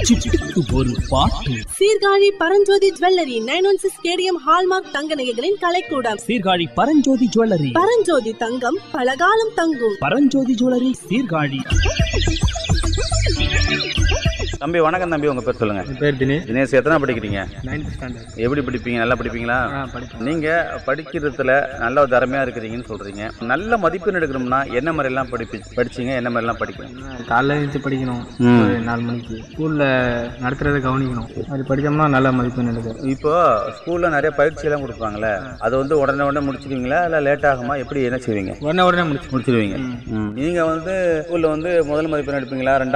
சிட்டுக்கு ஒரு பாட்டு Sirkazhi Paranjothi jewellery nine one six KDM hallmark தங்க நகைகளின் கலைக்கூடம் சீர்காழி பரஞ்சோதி ஜுவல்லரி பரஞ்சோதி தங்கம் பலகாலம் தங்கும் பரஞ்சோதி ஜுவல்லரி சீர்காழி தம்பி வணக்கம் தம்பி உங்க பேர் சொல்லுங்க என் பேர் தினேஷ் தினேஷ் எத்தனை படிக்கிறீங்க நைன்த் ஸ்டாண்டர்ட் எப்படி படிப்பீங்க நல்லா படிப்பீங்களா ஆ படிப்பேன் நீங்க படிக்கிறதுல நல்ல ஒரு திறமையா இருக்கிறீங்கன்னு சொல்றீங்க நல்ல மதிப்பெண் எடுக்கணும்னா என்ன மாதிரி எல்லாம் படிப்பி படிச்சீங்க என்ன மாதிரி எல்லாம் படிக்கணும் காலைல எழுந்து படிக்கணும் ம். ஒரு நாலு மணிக்கு ஸ்கூலில் நடத்துறதை கவனிக்கணும் அது படித்தோம்னா நல்ல மதிப்பெண் எடுக்கும் இப்போ ஸ்கூல்ல நிறைய பயிற்சி எல்லாம் கொடுப்பாங்கல்ல அது வந்து உடனே உடனே முடிச்சிடுவீங்களா இல்ல லேட் ஆகுமா எப்படி என்ன செய்வீங்க உடனே உடனே முடிச்சு முடிச்சிடுவீங்க ம். நீங்க வந்து ஸ்கூல்ல வந்து முதல் மதிப்பெண் எடுப்பீங்களா ரெண்டாம்